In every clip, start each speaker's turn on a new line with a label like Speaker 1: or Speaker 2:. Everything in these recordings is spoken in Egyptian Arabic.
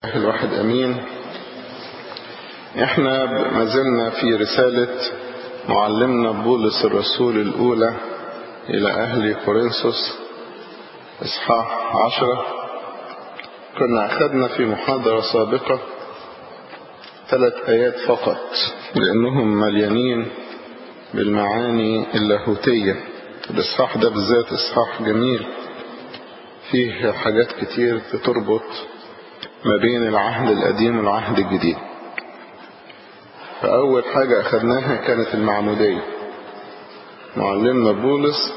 Speaker 1: الواحد أمين احنا ما زلنا في رسالة معلمنا بولس الرسول الأولى إلى أهل كورنثوس إصحاح عشرة كنا أخذنا في محاضرة سابقة ثلاث آيات فقط لأنهم مليانين بالمعاني اللاهوتية الإصحاح ده بالذات إصحاح جميل فيه حاجات كتير تربط ما بين العهد القديم والعهد الجديد فأول حاجة أخذناها كانت المعمودية معلمنا بولس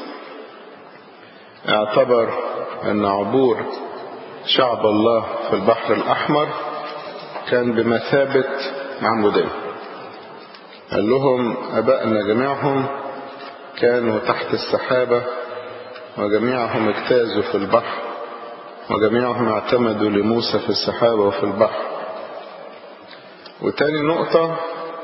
Speaker 1: اعتبر أن عبور شعب الله في البحر الأحمر كان بمثابة معمودية قال لهم أبائنا جميعهم كانوا تحت السحابة وجميعهم اجتازوا في البحر وجميعهم اعتمدوا لموسى في السحابة وفي البحر وتاني نقطة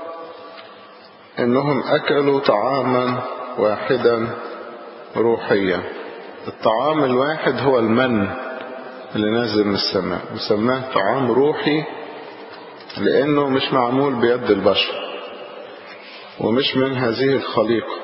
Speaker 1: انهم اكلوا طعاما واحدا روحيا الطعام الواحد هو المن اللي نازل من السماء وسماه طعام روحي لانه مش معمول بيد البشر ومش من هذه الخليقة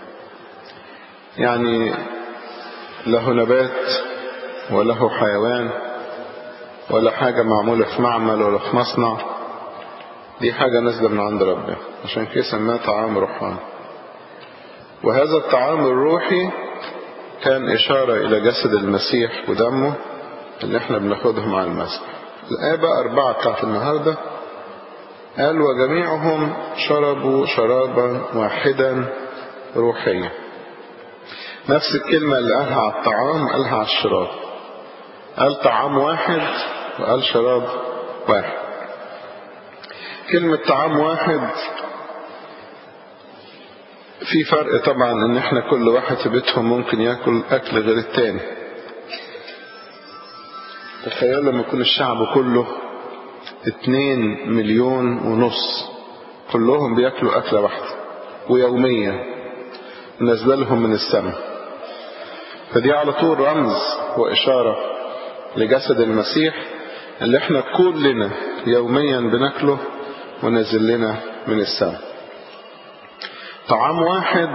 Speaker 1: يعني له نبات وله حيوان ولا حاجة معمولة في معمل ولا في مصنع دي حاجة نازلة من عند ربنا عشان كده سماه طعام روحاني وهذا الطعام الروحي كان إشارة إلى جسد المسيح ودمه اللي احنا بناخده مع المسيح الآية بقى أربعة بتاعت النهاردة قال وجميعهم شربوا شرابا واحدا روحيا نفس الكلمة اللي قالها على الطعام قالها على الشراب قال طعام واحد وقال شراب واحد كلمة طعام واحد في فرق طبعا ان احنا كل واحد في بيتهم ممكن ياكل اكل غير التاني تخيل لما يكون الشعب كله اتنين مليون ونص كلهم بياكلوا اكلة واحدة ويوميا نازله لهم من السماء فدي على طول رمز وإشارة لجسد المسيح اللي احنا كلنا يوميا بناكله ونزل لنا من السماء طعام واحد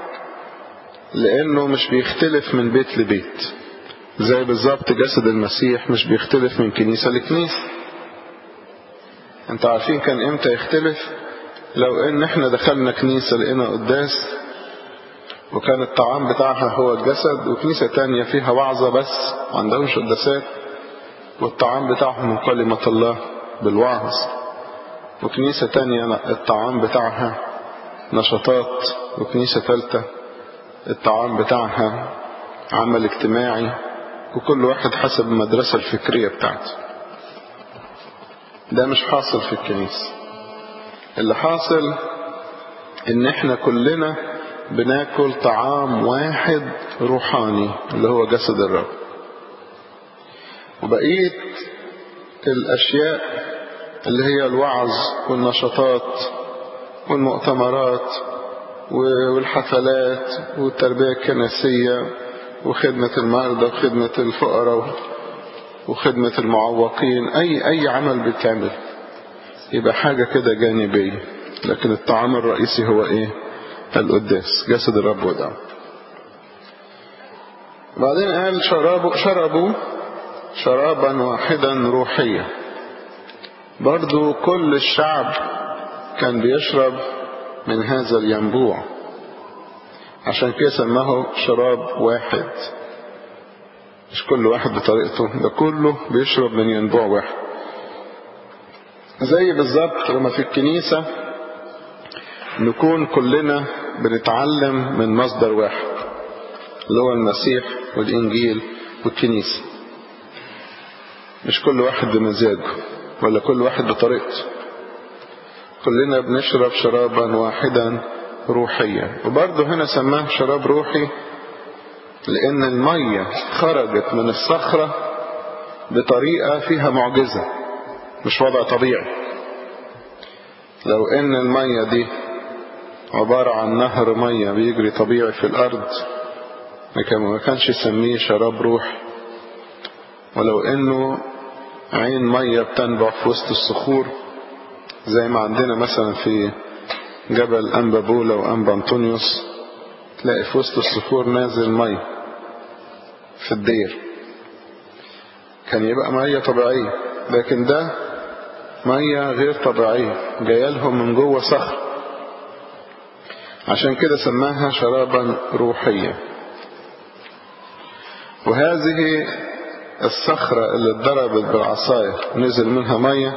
Speaker 1: لأنه مش بيختلف من بيت لبيت زي بالظبط جسد المسيح مش بيختلف من كنيسة لكنيسة انتوا عارفين كان امتى يختلف لو ان احنا دخلنا كنيسة لقينا قداس وكان الطعام بتاعها هو الجسد وكنيسة تانية فيها وعظة بس ما عندهمش قداسات والطعام بتاعهم من كلمة الله بالوعظ وكنيسة تانية الطعام بتاعها نشاطات وكنيسة ثالثة الطعام بتاعها عمل اجتماعي وكل واحد حسب المدرسة الفكرية بتاعته ده مش حاصل في الكنيسة اللي حاصل ان احنا كلنا بناكل طعام واحد روحاني اللي هو جسد الرب وبقية الأشياء اللي هي الوعظ والنشاطات والمؤتمرات والحفلات والتربية الكنسية وخدمة المرضى وخدمة الفقراء وخدمة المعوقين أي أي عمل بيتعمل يبقى حاجة كده جانبية لكن الطعام الرئيسي هو إيه؟ القداس جسد الرب ودعم بعدين قال شربوا, شربوا شرابا واحدا روحيا برضو كل الشعب كان بيشرب من هذا الينبوع عشان كده سماه شراب واحد مش كل واحد بطريقته ده كله بيشرب من ينبوع واحد زي بالظبط لما في الكنيسة نكون كلنا بنتعلم من مصدر واحد اللي هو المسيح والإنجيل والكنيسة مش كل واحد بمزاجه ولا كل واحد بطريقته كلنا بنشرب شرابا واحدا روحيا وبرضه هنا سماه شراب روحي لأن المية خرجت من الصخرة بطريقة فيها معجزة مش وضع طبيعي لو ان المية دي عبارة عن نهر مية بيجري طبيعي في الأرض ما كانش يسميه شراب روح ولو انه عين مية بتنبع في وسط الصخور زي ما عندنا مثلا في جبل أنبا بولا وأنبا أنطونيوس تلاقي في وسط الصخور نازل مية في الدير كان يبقى مية طبيعية لكن ده مية غير طبيعية جاية لهم من جوه صخر عشان كده سماها شرابا روحيا وهذه الصخرة اللي اتضربت بالعصاية نزل منها مية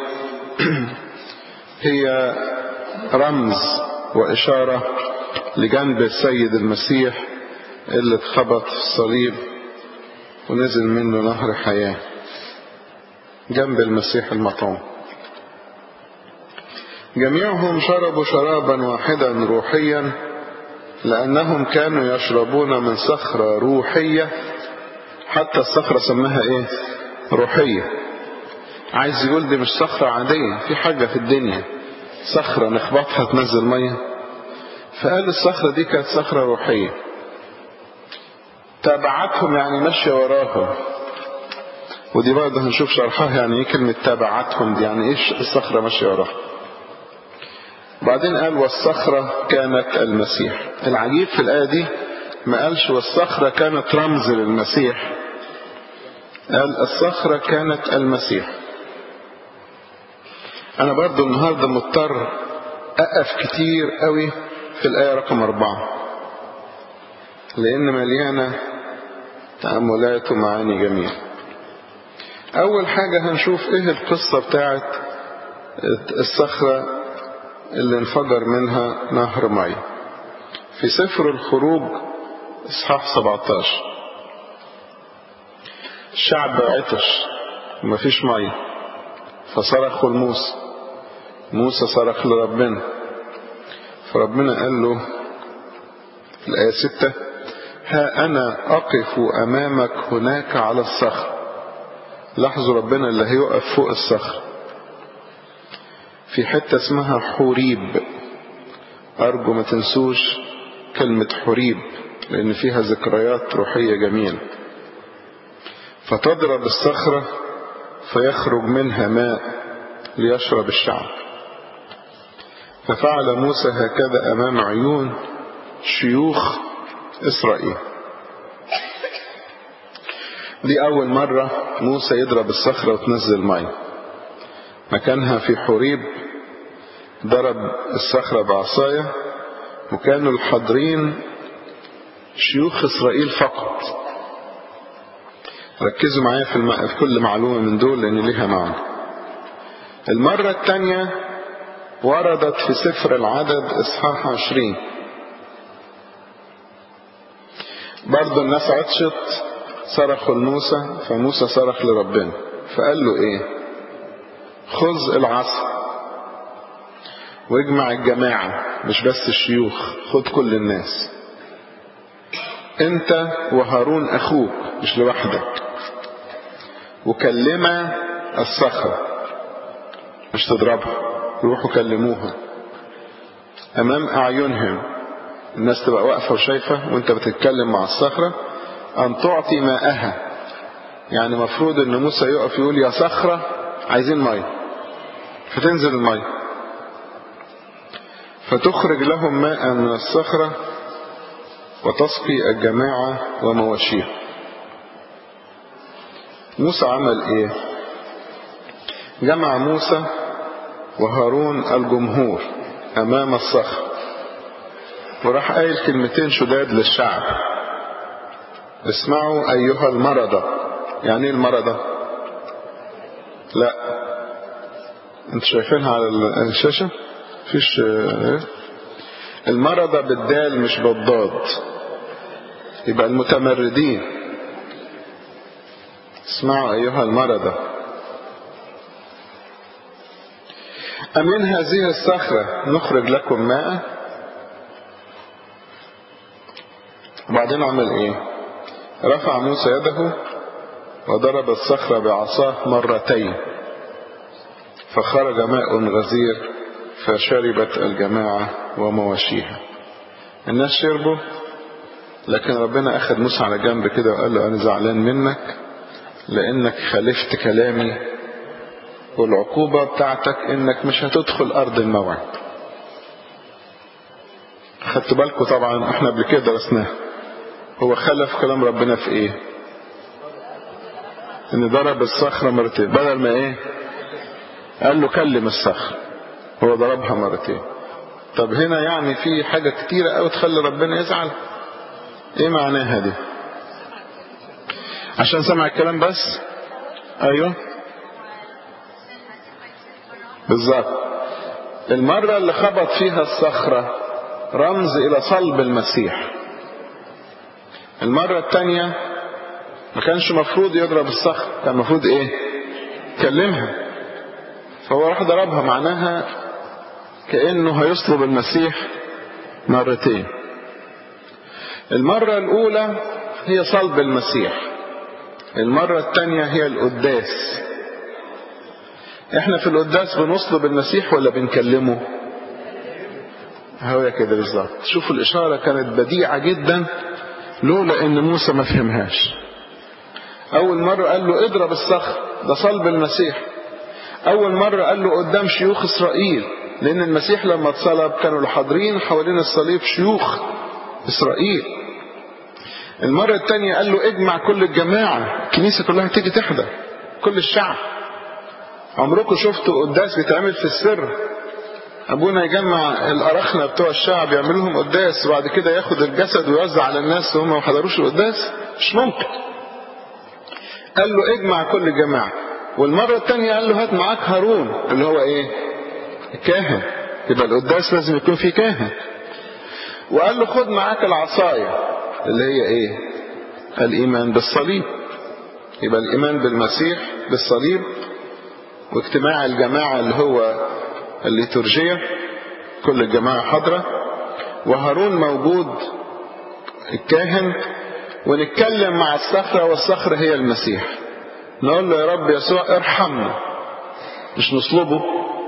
Speaker 1: هي رمز وإشارة لجنب السيد المسيح اللي اتخبط في الصليب ونزل منه نهر حياة جنب المسيح المطعوم جميعهم شربوا شرابا واحدا روحيا لأنهم كانوا يشربون من صخرة روحية حتى الصخرة سماها ايه روحية عايز يقول دي مش صخرة عادية في حاجة في الدنيا صخرة نخبطها تنزل مية فقال الصخرة دي كانت صخرة روحية تابعتهم يعني ماشية وراهم ودي برضه هنشوف شرحها يعني ايه كلمة تابعتهم دي يعني ايش الصخرة ماشية وراهم بعدين قال والصخرة كانت المسيح العجيب في الآية دي ما قالش والصخرة كانت رمز للمسيح قال الصخرة كانت المسيح أنا برضو النهاردة مضطر أقف كتير قوي في الآية رقم أربعة لأن مليانة تأملات ومعاني جميلة أول حاجة هنشوف إيه القصة بتاعت الصخرة اللي انفجر منها نهر مي في سفر الخروج اصحاح 17 الشعب عطش ومفيش ميه فصرخوا لموسى موسى صرخ لربنا فربنا قال له في الآية 6 ها أنا أقف أمامك هناك على الصخر لاحظوا ربنا اللي هيقف فوق الصخر في حتة اسمها حوريب أرجو ما تنسوش كلمة حوريب لأن فيها ذكريات روحية جميلة فتضرب الصخرة فيخرج منها ماء ليشرب الشعب ففعل موسى هكذا أمام عيون شيوخ إسرائيل دي أول مرة موسى يضرب الصخرة وتنزل مية مكانها في حوريب ضرب الصخرة بعصاية وكانوا الحاضرين شيوخ إسرائيل فقط ركزوا معايا في, الم... في كل معلومة من دول لأن ليها معنى المرة الثانية وردت في سفر العدد إصحاح عشرين برضه الناس عطشت صرخوا لموسى فموسى صرخ لربنا فقال له ايه خذ العصا واجمع الجماعة مش بس الشيوخ خد كل الناس انت وهارون اخوك مش لوحدك وكلما الصخرة مش تضربها روحوا كلموها امام اعينهم الناس تبقى واقفة وشايفة وانت بتتكلم مع الصخرة ان تعطي ماءها يعني مفروض ان موسى يقف يقول يا صخرة عايزين مية فتنزل المية فتخرج لهم ماء من الصخرة وتسقي الجماعة ومواشيهم موسى عمل ايه جمع موسى وهارون الجمهور امام الصخر وراح قايل كلمتين شداد للشعب اسمعوا ايها المرضى يعني ايه المرضى لا انتوا شايفينها على الشاشة فيش المرضى بالدال مش بالضاد يبقى المتمردين اسمعوا ايها المرضى أمن هذه الصخرة نخرج لكم ماء وبعدين عمل ايه رفع موسى يده وضرب الصخرة بعصاه مرتين فخرج ماء غزير فشربت الجماعة ومواشيها الناس شربوا لكن ربنا أخذ موسى على جنب كده وقال له أنا زعلان منك لأنك خالفت كلامي والعقوبة بتاعتك انك مش هتدخل ارض الموعد خدتوا بالكم طبعا احنا قبل كده درسناها هو خلف كلام ربنا في ايه ان ضرب الصخرة مرتين بدل ما ايه قال له كلم الصخر هو ضربها مرتين طب هنا يعني في حاجة كتيرة قوي تخلي ربنا يزعل ايه معناها دي عشان سمع الكلام بس ايوه بالظبط المرة اللي خبط فيها الصخرة رمز الى صلب المسيح المرة التانية ما كانش مفروض يضرب الصخر كان مفروض ايه كلمها فهو راح ضربها معناها كأنه هيصلب المسيح مرتين المرة الأولى هي صلب المسيح المرة الثانية هي القداس احنا في القداس بنصلب المسيح ولا بنكلمه هو كده بالظبط شوفوا الإشارة كانت بديعة جدا لولا ان موسى ما فهمهاش اول مرة قال له اضرب الصخر ده صلب المسيح اول مرة قال له قدام شيوخ اسرائيل لان المسيح لما اتصلب كانوا الحاضرين حوالين الصليب شيوخ اسرائيل المرة الثانية قال له اجمع كل الجماعة الكنيسة كلها تيجي تحضر كل الشعب عمركم شفتوا قداس بيتعمل في السر ابونا يجمع الاراخنة بتوع الشعب يعمل لهم قداس وبعد كده ياخد الجسد ويوزع على الناس وهم ما حضروش القداس مش ممكن قال له اجمع كل الجماعة والمرة الثانية قال له هات معاك هارون اللي هو ايه الكاهن يبقى القداس لازم يكون فيه كاهن وقال له خد معاك العصاية اللي هي ايه الايمان بالصليب يبقى الايمان بالمسيح بالصليب واجتماع الجماعة اللي هو الليتورجية كل الجماعة حاضرة وهارون موجود الكاهن ونتكلم مع الصخرة والصخرة هي المسيح نقول له يا رب يسوع ارحمنا مش نصلبه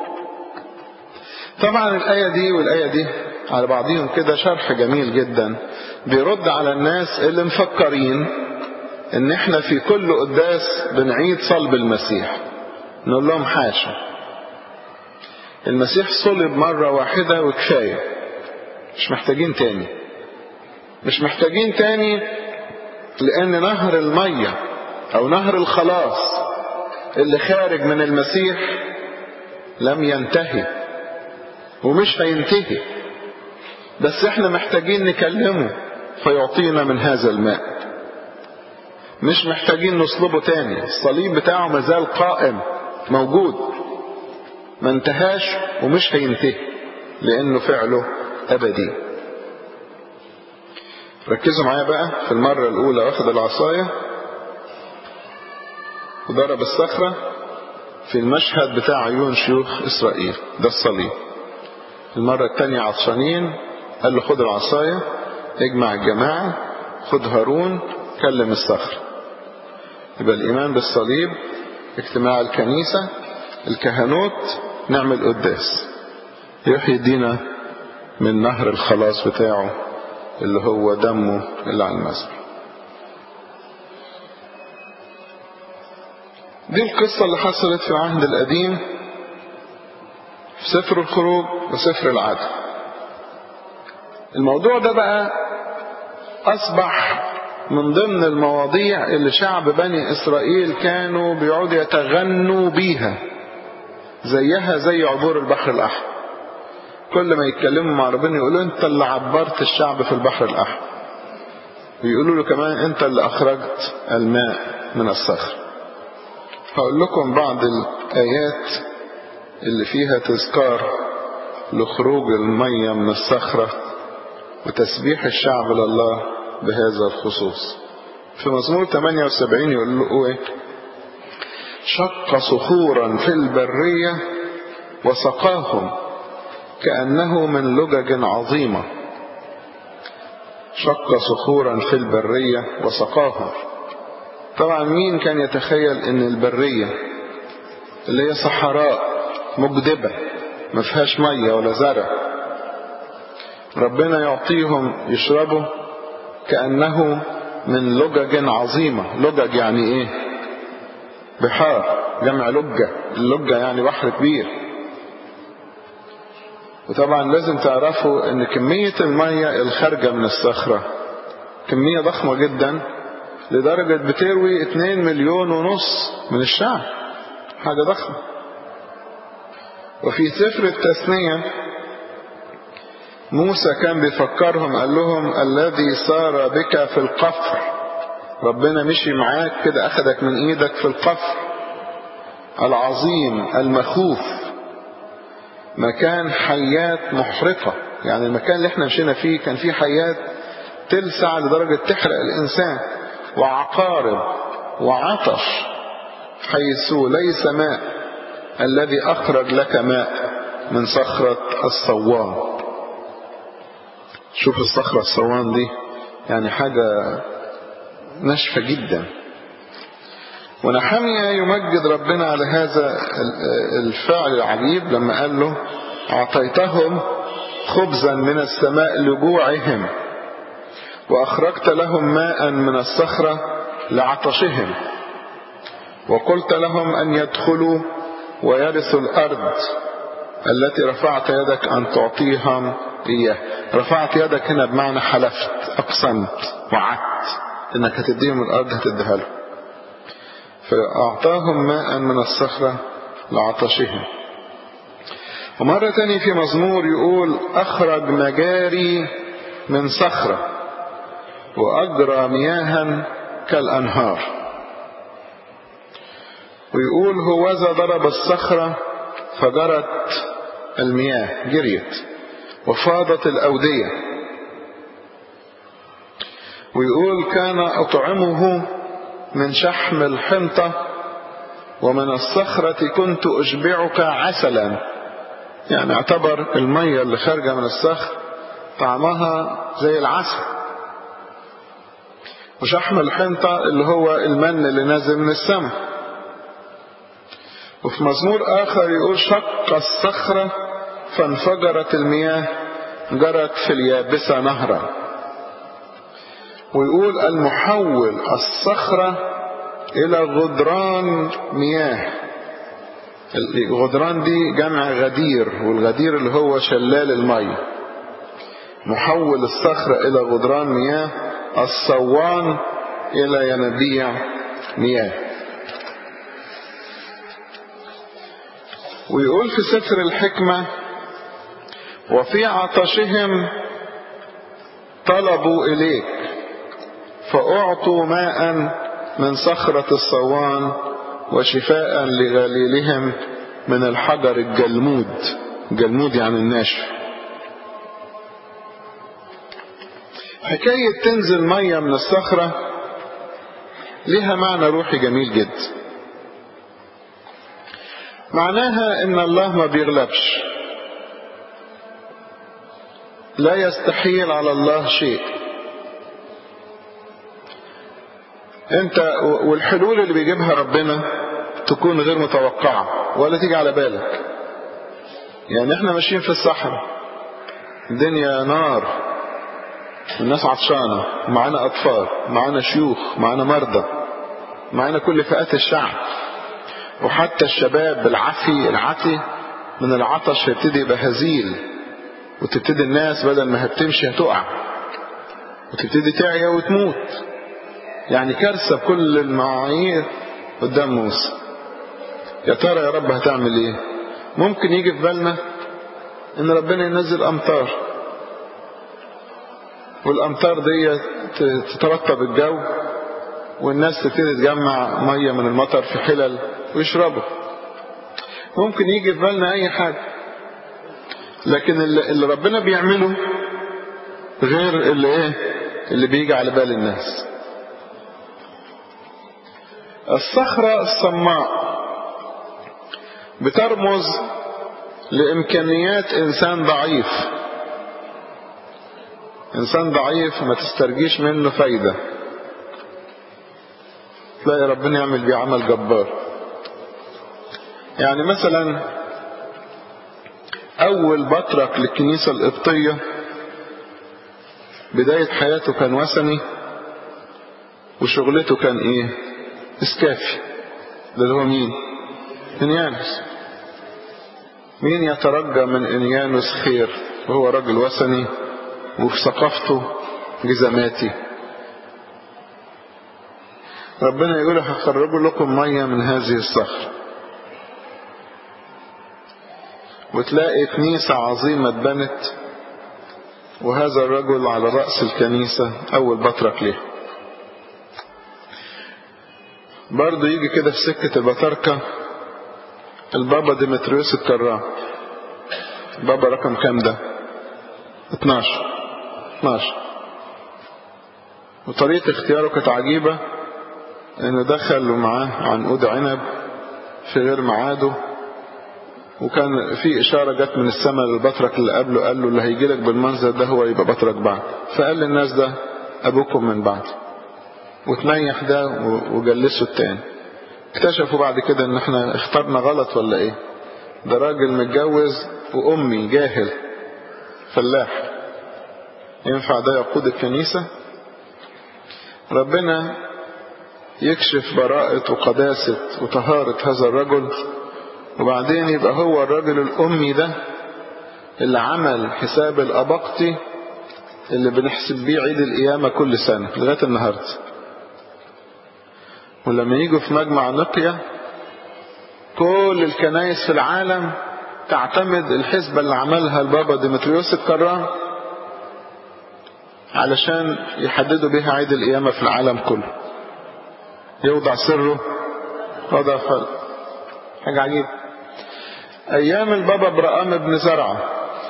Speaker 1: طبعا الآية دي والآية دي على بعضهم كده شرح جميل جدا بيرد على الناس اللي مفكرين ان احنا في كل قداس بنعيد صلب المسيح نقول لهم حاشا المسيح صلب مرة واحدة وكفاية مش محتاجين تاني مش محتاجين تاني لان نهر المية او نهر الخلاص اللي خارج من المسيح لم ينتهي ومش هينتهي بس احنا محتاجين نكلمه فيعطينا من هذا الماء مش محتاجين نصلبه تاني الصليب بتاعه مازال قائم موجود ما انتهاش ومش هينتهي لانه فعله ابدي ركزوا معايا بقى في المرة الاولى واخد العصاية وضرب الصخرة في المشهد بتاع عيون شيوخ اسرائيل ده الصليب المرة الثانية عطشانين قال له خد العصاية اجمع الجماعة خد هارون كلم الصخر يبقى الإيمان بالصليب اجتماع الكنيسة الكهنوت نعمل قداس يروح يدينا من نهر الخلاص بتاعه اللي هو دمه اللي على المسبح دي القصة اللي حصلت في العهد القديم في سفر الخروج وسفر العدل الموضوع ده بقى أصبح من ضمن المواضيع اللي شعب بني إسرائيل كانوا بيقعدوا يتغنوا بيها زيها زي عبور البحر الأحمر كل ما يتكلموا مع ربنا يقولوا أنت اللي عبرت الشعب في البحر الأحمر ويقولوا له كمان أنت اللي أخرجت الماء من الصخر هقول لكم بعض الآيات اللي فيها تذكار لخروج المية من الصخرة وتسبيح الشعب لله بهذا الخصوص في مزمور 78 يقول له ايه شق صخورا في البرية وسقاهم كأنه من لجج عظيمة شق صخورا في البرية وسقاهم طبعا مين كان يتخيل ان البرية اللي هي صحراء مجدبة ما فيهاش مية ولا زرع ربنا يعطيهم يشربوا كأنه من لجج عظيمة لجج يعني ايه بحار جمع لجة اللجة يعني بحر كبير وطبعا لازم تعرفوا ان كمية المية الخارجة من الصخرة كمية ضخمة جدا لدرجة بتروي 2 مليون ونص من الشعب حاجة ضخمة وفي سفر التثنية موسى كان بيفكرهم قال لهم الذي سار بك في القفر ربنا مشي معاك كده أخدك من إيدك في القفر العظيم المخوف مكان حيات محرقة يعني المكان اللي احنا مشينا فيه كان فيه حيات تلسع لدرجة تحرق الإنسان وعقارب وعطش حيث ليس ماء الذي أخرج لك ماء من صخرة الصوان شوف الصخرة الصوان دي يعني حاجة ناشفة جدا ونحمية يمجد ربنا على هذا الفعل العجيب لما قال له أعطيتهم خبزا من السماء لجوعهم وأخرجت لهم ماء من الصخرة لعطشهم وقلت لهم أن يدخلوا ويرثوا الأرض التي رفعت يدك أن تعطيهم إياه رفعت يدك هنا بمعنى حلفت أقسمت وعدت إنك هتديهم الأرض هتديها لهم فأعطاهم ماء من الصخرة لعطشهم ومرة تانية في مزمور يقول أخرج مجاري من صخرة وأجرى مياها كالأنهار ويقول هوذا ضرب الصخرة فجرت المياه جريت وفاضت الأودية ويقول كان أطعمه من شحم الحنطة ومن الصخرة كنت أشبعك عسلا يعني اعتبر المية اللي خارجة من الصخر طعمها زي العسل وشحم الحنطة اللي هو المن اللي نازل من السماء وفي مزمور آخر يقول شق الصخرة فانفجرت المياه جرت في اليابسة نهرا ويقول المحول الصخرة إلى غدران مياه الغدران دي جمع غدير والغدير اللي هو شلال المية محول الصخرة إلى غدران مياه الصوان إلى ينابيع مياه ويقول في سفر الحكمة وفي عطشهم طلبوا إليك فأعطوا ماء من صخرة الصوان وشفاء لغليلهم من الحجر الجلمود جلمود يعني الناشف حكاية تنزل مية من الصخرة لها معنى روحي جميل جدا معناها ان الله ما بيغلبش لا يستحيل على الله شيء انت والحلول اللي بيجيبها ربنا تكون غير متوقعة ولا تيجي على بالك يعني احنا ماشيين في الصحراء الدنيا نار الناس عطشانة معانا أطفال معانا شيوخ معانا مرضى معانا كل فئات الشعب وحتى الشباب العفي العتي من العطش هيبتدي يبقى هزيل وتبتدي الناس بدل ما هتمشي هتقع وتبتدي تعيا وتموت يعني كارثة بكل المعايير قدام موسى يا ترى يا رب هتعمل ايه ممكن يجي في بالنا ان ربنا ينزل امطار والامطار دي تترطب الجو والناس تبتدي تجمع ميه من المطر في حلل ويشربوا ممكن يجي في بالنا اي حاجه لكن اللي ربنا بيعمله غير اللي ايه اللي بيجي على بال الناس الصخرة الصماء بترمز لإمكانيات إنسان ضعيف إنسان ضعيف ما تسترجيش منه فايدة تلاقي ربنا يعمل بيه عمل جبار يعني مثلا أول بطرك للكنيسة القبطية بداية حياته كان وثني وشغلته كان إيه؟ اسكافي ده اللي هو مين؟ انيانوس مين يترجى من انيانوس خير وهو راجل وثني وفي ثقافته جزماتي ربنا يقول هخرج لكم مية من هذه الصخرة وتلاقي كنيسة عظيمة اتبنت وهذا الرجل على رأس الكنيسة أول بطرك ليه برضه يجي كده في سكة البطاركة البابا ديمتريوس الكرام بابا رقم كام ده 12 12 وطريقة اختياره كانت عجيبة انه دخل ومعاه عنقود عنب في غير ميعاده وكان في إشارة جت من السماء للبطرك اللي قبله قال له اللي هيجي لك بالمنظر ده هو يبقى بطرك بعد فقال للناس ده أبوكم من بعد وتنيح ده وجلسوا التاني اكتشفوا بعد كده ان احنا اخترنا غلط ولا ايه ده راجل متجوز وامي جاهل فلاح ينفع ده يقود الكنيسة ربنا يكشف براءة وقداسة وطهارة هذا الرجل وبعدين يبقى هو الراجل الأمي ده اللي عمل حساب الأبقتي اللي بنحسب بيه عيد القيامة كل سنة لغاية النهاردة ولما يجوا في مجمع نقية كل الكنايس في العالم تعتمد الحسبة اللي عملها البابا ديمتريوس الكرام علشان يحددوا بيها عيد القيامة في العالم كله يوضع سره وضع خلق حاجة عجيبة أيام البابا برقام بن زرعة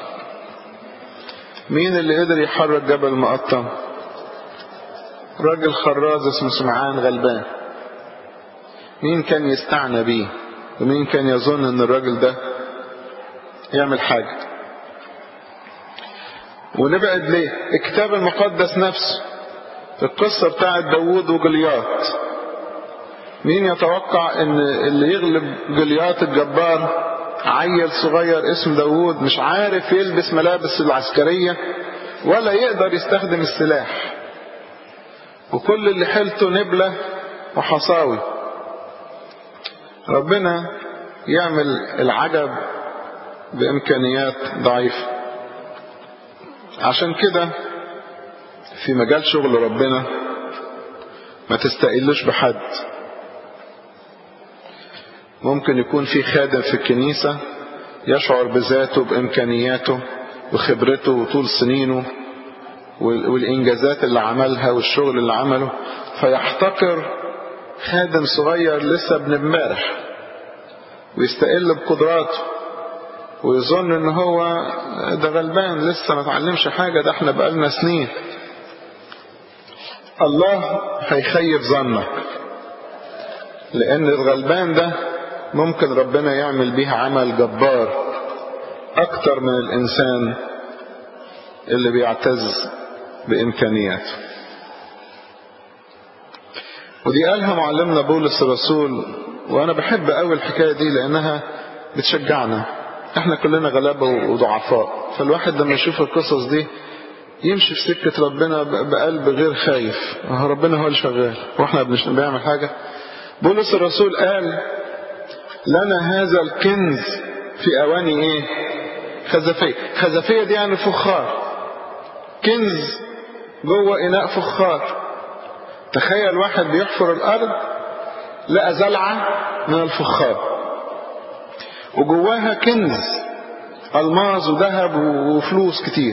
Speaker 1: مين اللي قدر يحرك جبل مقطم راجل خراز اسمه سمعان غلبان مين كان يستعنى بيه ومين كان يظن ان الراجل ده يعمل حاجة ونبعد ليه الكتاب المقدس نفسه القصة بتاعت داوود وجليات مين يتوقع ان اللي يغلب جليات الجبار عيل صغير اسم داوود مش عارف يلبس ملابس العسكرية ولا يقدر يستخدم السلاح وكل اللي حيلته نبلة وحصاوي ربنا يعمل العجب بإمكانيات ضعيفة عشان كده في مجال شغل ربنا ما تستقلوش بحد ممكن يكون في خادم في الكنيسة يشعر بذاته بإمكانياته وخبرته وطول سنينه والإنجازات اللي عملها والشغل اللي عمله فيحتقر خادم صغير لسه ابن امبارح ويستقل بقدراته ويظن ان هو ده غلبان لسه ما اتعلمش حاجة ده احنا بقالنا سنين الله هيخيب ظنك لان الغلبان ده ممكن ربنا يعمل بيه عمل جبار اكتر من الانسان اللي بيعتز بامكانياته ودي قالها معلمنا بولس الرسول وانا بحب قوي الحكايه دي لانها بتشجعنا احنا كلنا غلابه وضعفاء فالواحد لما يشوف القصص دي يمشي في سكة ربنا بقلب غير خايف ربنا هو اللي شغال واحنا بنعمل حاجة بولس الرسول قال لنا هذا الكنز في أواني إيه خزفية خزفية دي يعني فخار كنز جوه إناء فخار تخيل واحد بيحفر الأرض لقى زلعة من الفخار وجواها كنز ألماظ وذهب وفلوس كتير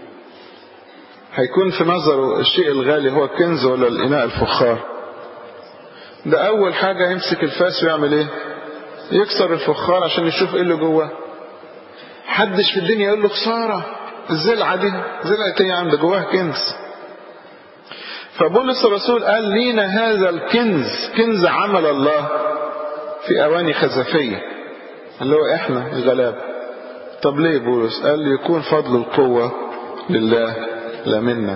Speaker 1: هيكون في نظره الشيء الغالي هو الكنز ولا الإناء الفخار ده أول حاجة يمسك الفاس ويعمل إيه يكسر الفخار عشان يشوف إيه اللي جواه حدش في الدنيا يقول له خسارة الزلعة دي زلعة إيه عند جواها كنز فبولس الرسول قال لينا هذا الكنز كنز عمل الله في أواني خزفية اللي هو إحنا الغلابة طب ليه بولس قال يكون فضل القوة لله لا منا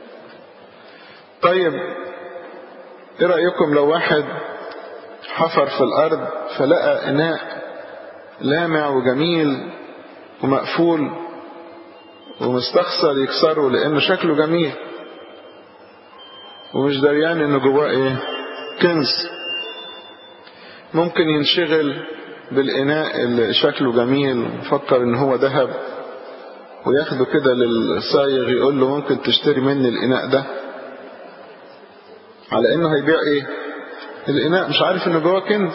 Speaker 1: طيب ايه رأيكم لو واحد حفر في الأرض فلقى إناء لامع وجميل ومقفول ومستخسر يكسره لأنه شكله جميل ومش دريان إنه جواه إيه كنز ممكن ينشغل بالإناء اللي شكله جميل وفكر إن هو ذهب وياخده كده للصايغ يقول له ممكن تشتري مني الإناء ده على إنه هيبيع إيه الإناء مش عارف إنه جواه كنز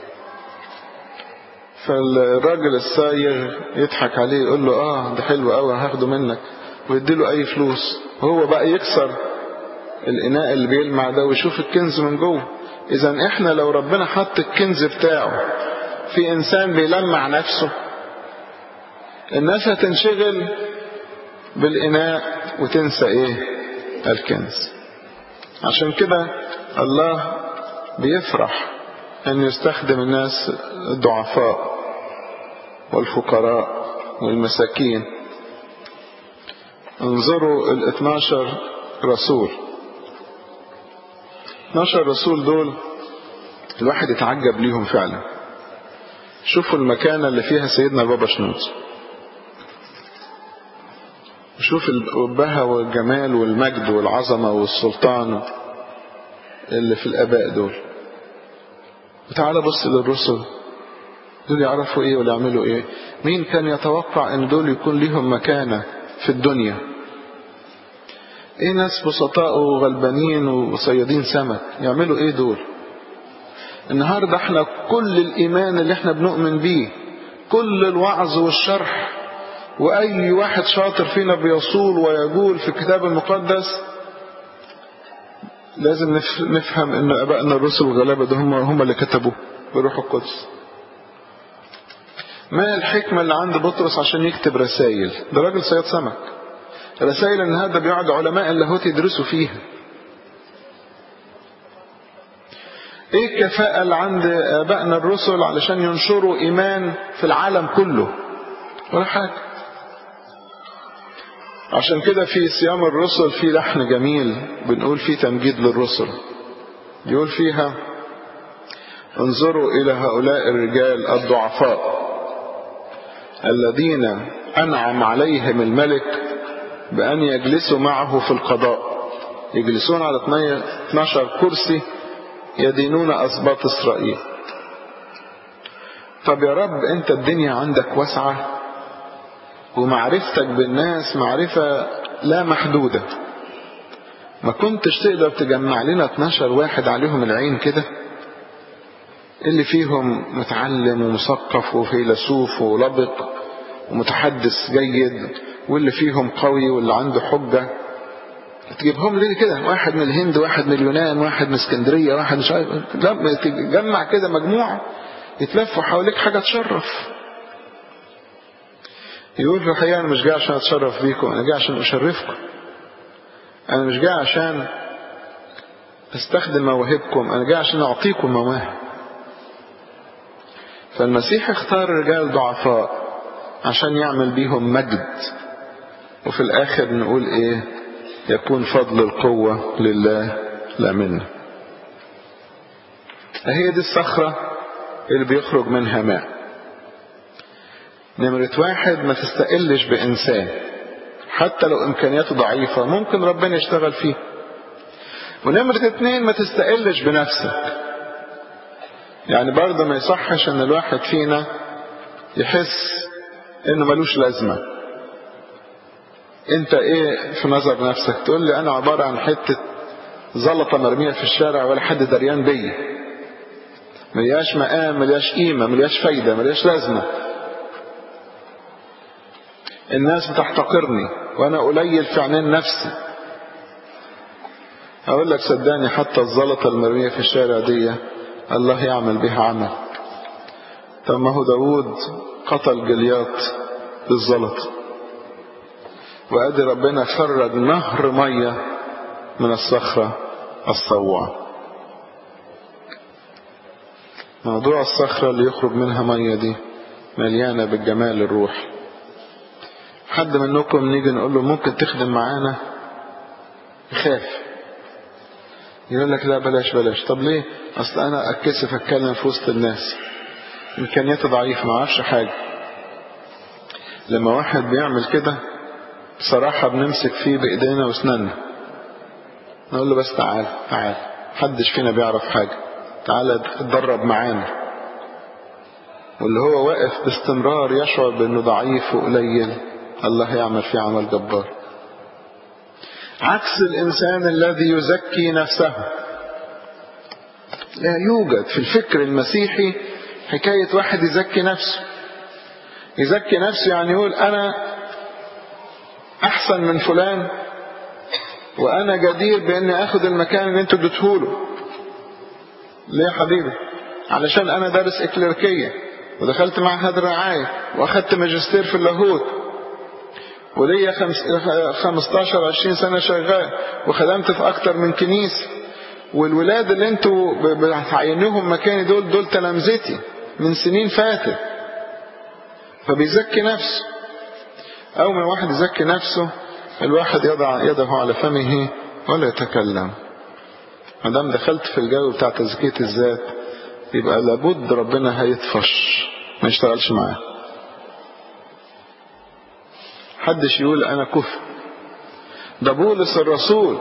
Speaker 1: فالراجل الصايغ يضحك عليه يقول له آه ده حلو قوي هاخده منك ويديله أي فلوس وهو بقى يكسر الإناء اللي بيلمع ده ويشوف الكنز من جوه إذا إحنا لو ربنا حط الكنز بتاعه في إنسان بيلمع نفسه الناس هتنشغل بالإناء وتنسى إيه الكنز عشان كده الله بيفرح أن يستخدم الناس الضعفاء والفقراء والمساكين انظروا ال 12 رسول 12 رسول دول الواحد يتعجب ليهم فعلا شوفوا المكانة اللي فيها سيدنا البابا شنود شوف الأبهة والجمال والمجد والعظمة والسلطان اللي في الآباء دول وتعالى بص للرسل دول يعرفوا ايه ولا يعملوا ايه مين كان يتوقع ان دول يكون ليهم مكانة في الدنيا ايه ناس بسطاء وغلبانين وصيادين سمك يعملوا ايه دول النهاردة احنا كل الايمان اللي احنا بنؤمن بيه كل الوعظ والشرح واي واحد شاطر فينا بيصول ويقول في الكتاب المقدس لازم نفهم ان ابائنا الرسل الغلابه ده هم هم اللي كتبوا بروح القدس ما الحكمة اللي عند بطرس عشان يكتب رسائل ده راجل صياد سمك رسائل النهارده بيقعد علماء اللاهوت يدرسوا فيها ايه الكفاءة اللي عند ابائنا الرسل علشان ينشروا ايمان في العالم كله ولا حاجة عشان كده في صيام الرسل في لحن جميل بنقول فيه تمجيد للرسل يقول فيها انظروا الى هؤلاء الرجال الضعفاء الذين انعم عليهم الملك بان يجلسوا معه في القضاء يجلسون على 12 كرسي يدينون اسباط اسرائيل طب يا رب انت الدنيا عندك واسعه ومعرفتك بالناس معرفة لا محدودة ما كنتش تقدر تجمع لنا 12 واحد عليهم العين كده اللي فيهم متعلم ومثقف وفيلسوف ولبق ومتحدث جيد واللي فيهم قوي واللي عنده حجة تجيبهم ليه كده واحد من الهند واحد من اليونان واحد من اسكندرية واحد مش عارف لا تجمع كده مجموعة يتلفوا حواليك حاجة تشرف يقول في الحقيقة أنا مش جاي عشان أتشرف بيكم أنا جاي عشان أشرفكم أنا مش جاي عشان أستخدم مواهبكم أنا جاي عشان أعطيكم مواهب فالمسيح اختار رجال ضعفاء عشان يعمل بيهم مجد وفي الآخر نقول إيه يكون فضل القوة لله لا منا هي دي الصخرة اللي بيخرج منها ماء نمرة واحد ما تستقلش بإنسان حتى لو إمكانياته ضعيفة ممكن ربنا يشتغل فيه ونمرة اتنين ما تستقلش بنفسك يعني برضه ما يصحش ان الواحد فينا يحس انه ملوش لازمة انت ايه في نظر نفسك تقول لي انا عبارة عن حتة زلطة مرمية في الشارع ولا حد دريان بيا ملياش مقام ملياش قيمة ملياش فايدة ملياش لازمة الناس بتحتقرني وانا قليل في عينين نفسي اقول لك صدقني حتى الزلطة المرمية في الشارع دي الله يعمل بها عمل طب ما هو داود قتل جليات بالزلط وادي ربنا خرج نهر مية من الصخرة الصوع موضوع الصخرة اللي يخرج منها مية دي مليانة بالجمال الروح حد منكم نيجي نقول له ممكن تخدم معانا يخاف يقول لك لا بلاش بلاش طب ليه اصل انا اتكسف اتكلم في وسط الناس امكانياتي ضعيفه ما اعرفش حاجه لما واحد بيعمل كده بصراحه بنمسك فيه بايدينا واسناننا نقول له بس تعال تعال محدش فينا بيعرف حاجه تعال اتدرب معانا واللي هو واقف باستمرار يشعر بأنه ضعيف وقليل الله يعمل فيه عمل جبار عكس الإنسان الذي يزكي نفسه لا يوجد في الفكر المسيحي حكاية واحد يزكي نفسه يزكي نفسه يعني يقول أنا أحسن من فلان وأنا جدير بإني أخذ المكان اللي أنتوا اديتهوله ليه يا حبيبي علشان أنا دارس إكليركية ودخلت معهد رعاية وأخدت ماجستير في اللاهوت وليا خمس... 15 20 سنة شغال وخدمت في أكتر من كنيسة والولاد اللي انتوا بتعينوهم مكاني دول دول تلامذتي من سنين فاتت فبيزكي نفسه أول ما الواحد يزكي نفسه الواحد يضع يده على فمه ولا يتكلم ما دام دخلت في الجو بتاع تزكية الذات يبقى لابد ربنا هيطفش ما يشتغلش معاه حدش يقول انا كفر ده بولس الرسول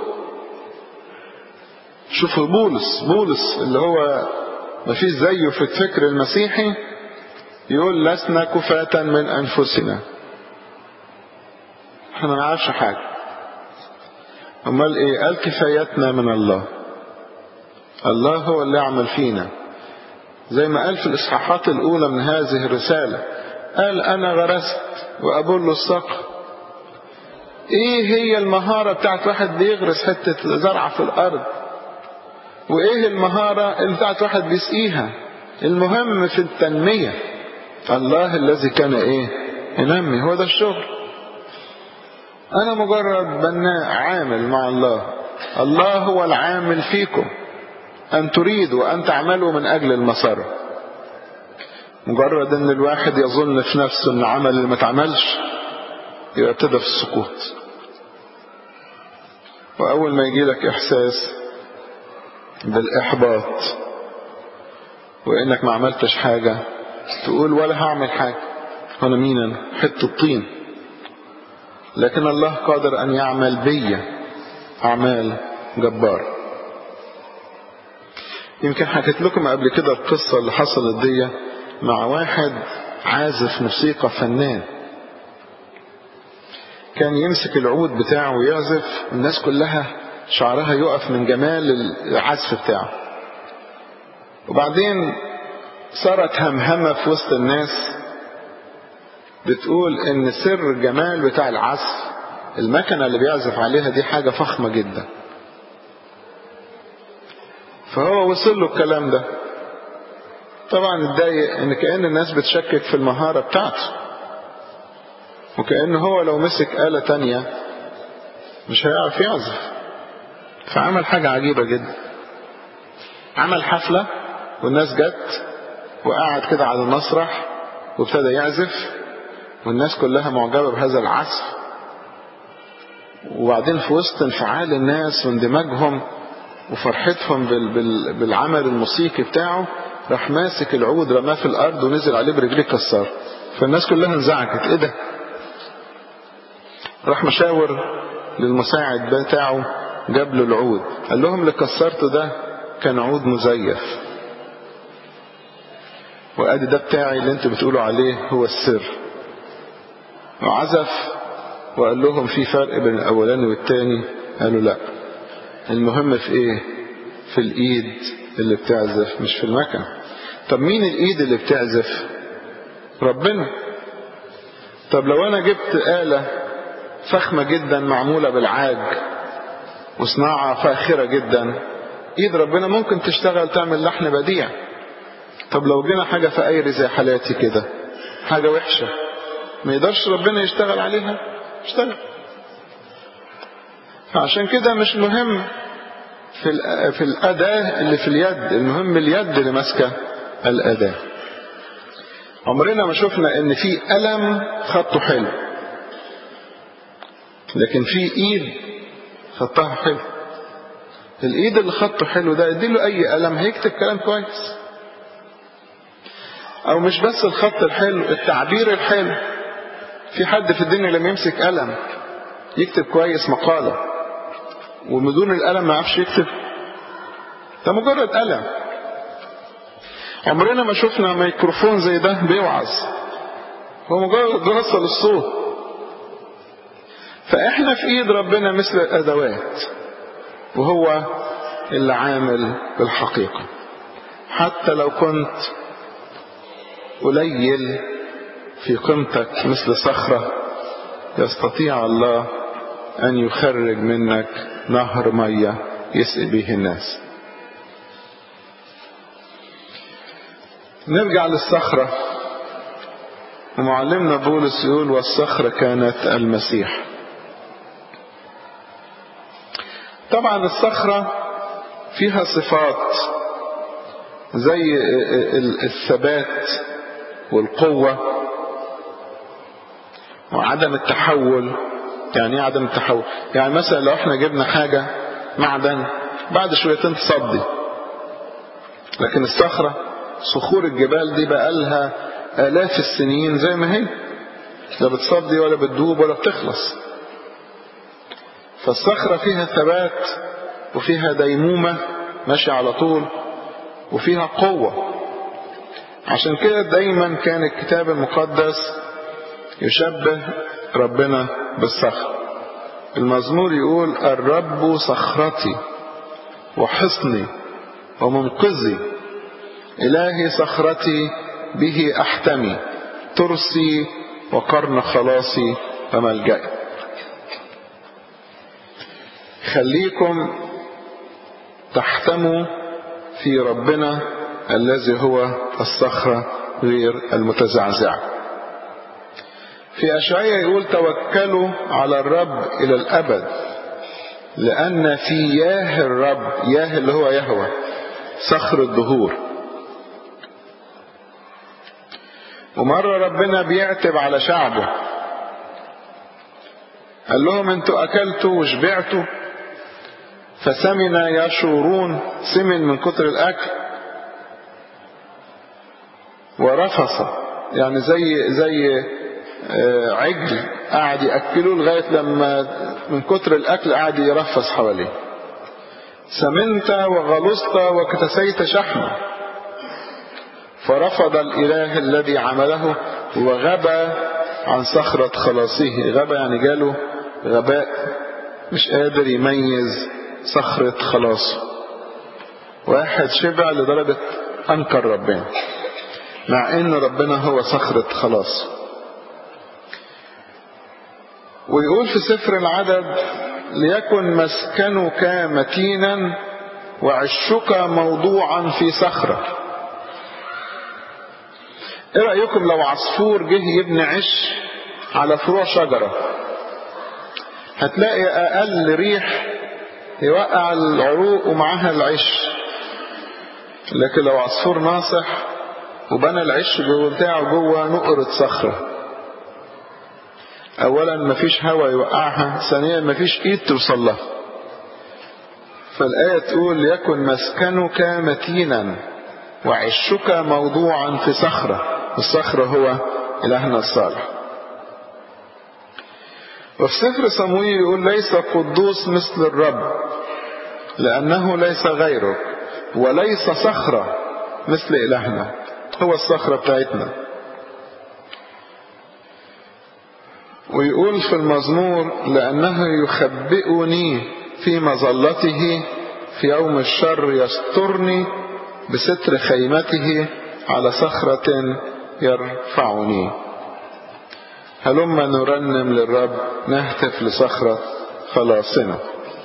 Speaker 1: شوفوا بولس بولس اللي هو ما فيش زيه في الفكر المسيحي يقول لسنا كفاة من أنفسنا احنا ما نعرفش حاجة امال ايه قال كفايتنا من الله الله هو اللي يعمل فينا زي ما قال في الإصحاحات الأولى من هذه الرسالة قال أنا غرست وأبل الصقر إيه هي المهارة بتاعت واحد بيغرس حتة زرعة في الأرض وإيه المهارة اللي بتاعت واحد بيسقيها المهم في التنمية الله الذي كان إيه ينمي هو ده الشغل أنا مجرد بناء عامل مع الله الله هو العامل فيكم أن تريدوا أن تعملوا من أجل المسار مجرد أن الواحد يظن في نفسه أن عمل اللي ما اتعملش يبقى ابتدى في السقوط وأول ما يجي لك إحساس بالإحباط وإنك ما عملتش حاجة تقول ولا هعمل حاجة أنا مين أنا حتة طين لكن الله قادر أن يعمل بي أعمال جبارة يمكن حكيت لكم قبل كده القصة اللي حصلت دي مع واحد عازف موسيقى فنان كان يمسك العود بتاعه ويعزف الناس كلها شعرها يقف من جمال العزف بتاعه وبعدين صارت همهمة في وسط الناس بتقول ان سر الجمال بتاع العزف المكنة اللي بيعزف عليها دي حاجة فخمة جدا فهو وصل له الكلام ده طبعا اتضايق ان كأن الناس بتشكك في المهارة بتاعته وكأن هو لو مسك آلة تانية مش هيعرف يعزف فعمل حاجة عجيبة جدا عمل حفلة والناس جت وقعد كده على المسرح وابتدى يعزف والناس كلها معجبة بهذا العزف وبعدين في وسط انفعال الناس واندماجهم وفرحتهم بال بال بالعمل الموسيقي بتاعه راح ماسك العود رماه في الارض ونزل عليه برجليه كسر فالناس كلها انزعجت ايه ده راح مشاور للمساعد بتاعه جاب له العود قال لهم اللي كسرته ده كان عود مزيف وادي ده بتاعي اللي انتوا بتقولوا عليه هو السر وعزف وقال لهم في فرق بين الاولاني والتاني قالوا لا المهم في ايه في الايد اللي بتعزف مش في المكن طب مين الايد اللي بتعزف ربنا طب لو انا جبت آلة فخمة جدا معمولة بالعاج وصناعة فاخرة جدا ايد ربنا ممكن تشتغل تعمل لحن بديع طب لو جينا حاجة فقير زي حالاتي كده حاجة وحشة ما يقدرش ربنا يشتغل عليها اشتغل فعشان كده مش مهم في في الأداة اللي في اليد المهم اليد اللي ماسكة الأداة عمرنا ما شفنا ان في قلم خطه حلو لكن في ايد خطها حلو الايد اللي خطه حلو ده اديله اي قلم هيكتب كلام كويس او مش بس الخط الحلو التعبير الحلو في حد في الدنيا لما يمسك قلم يكتب كويس مقالة ومن دون القلم ما يعرفش يكتب ده مجرد قلم عمرنا ما شفنا ميكروفون زي ده بيوعظ هو مجرد بيوصل الصوت فاحنا في ايد ربنا مثل الادوات وهو اللي عامل بالحقيقة حتى لو كنت قليل في قيمتك مثل صخرة يستطيع الله أن يخرج منك نهر مية يسقي به الناس نرجع للصخرة ومعلمنا بولس يقول والصخرة كانت المسيح طبعا الصخرة فيها صفات زي الثبات والقوة وعدم التحول يعني ايه عدم التحول يعني مثلا لو احنا جبنا حاجة معدن بعد شويتين تصدي لكن الصخرة صخور الجبال دي بقى لها آلاف السنين زي ما هي لا بتصدي ولا بتدوب ولا بتخلص فالصخرة فيها ثبات وفيها ديمومة ماشية على طول وفيها قوة عشان كده دايما كان الكتاب المقدس يشبه ربنا بالصخر المزمور يقول الرب صخرتي وحصني ومنقذي إلهي صخرتي به أحتمي ترسي وقرن خلاصي وملجئي خليكم تحتموا في ربنا الذي هو الصخرة غير المتزعزعة في أشعية يقول توكلوا على الرب إلى الأبد لأن في ياه الرب ياه اللي هو يهوى صخر الدهور ومرة ربنا بيعتب على شعبه قال لهم انتوا أكلتوا وشبعتوا فسمن يشورون سمن من كتر الأكل ورفص يعني زي زي عجل قعد يأكلوه لغاية لما من كتر الأكل قعد يرفص حواليه سمنت وغلصت وكتسيت شحما فرفض الإله الذي عمله وغبى عن صخرة خلاصه غبى يعني جاله غباء مش قادر يميز صخرة خلاصه واحد شبع لدرجة أنكر ربنا مع ان ربنا هو صخرة خلاص ويقول في سفر العدد ليكن مسكنك متينا وعشك موضوعا في صخرة ايه رأيكم لو عصفور جه يبني عش على فروع شجرة هتلاقي اقل ريح يوقع العروق ومعاها العش لكن لو عصفور ناصح وبنى العش جوه بتاعه جوه نقرة صخرة أولا مفيش هوا يوقعها ثانيا مفيش إيد توصل لها فالآية تقول يكن مسكنك متينا وعشك موضوعا في صخرة الصخرة هو إلهنا الصالح وفي سفر صمويل يقول ليس قدوس مثل الرب لأنه ليس غيرك وليس صخرة مثل إلهنا هو الصخرة بتاعتنا ويقول في المزمور لأنه يخبئني في مظلته في يوم الشر يسترني بستر خيمته على صخرة يرفعني هلما نرنم للرب نهتف لصخرة خلاصنا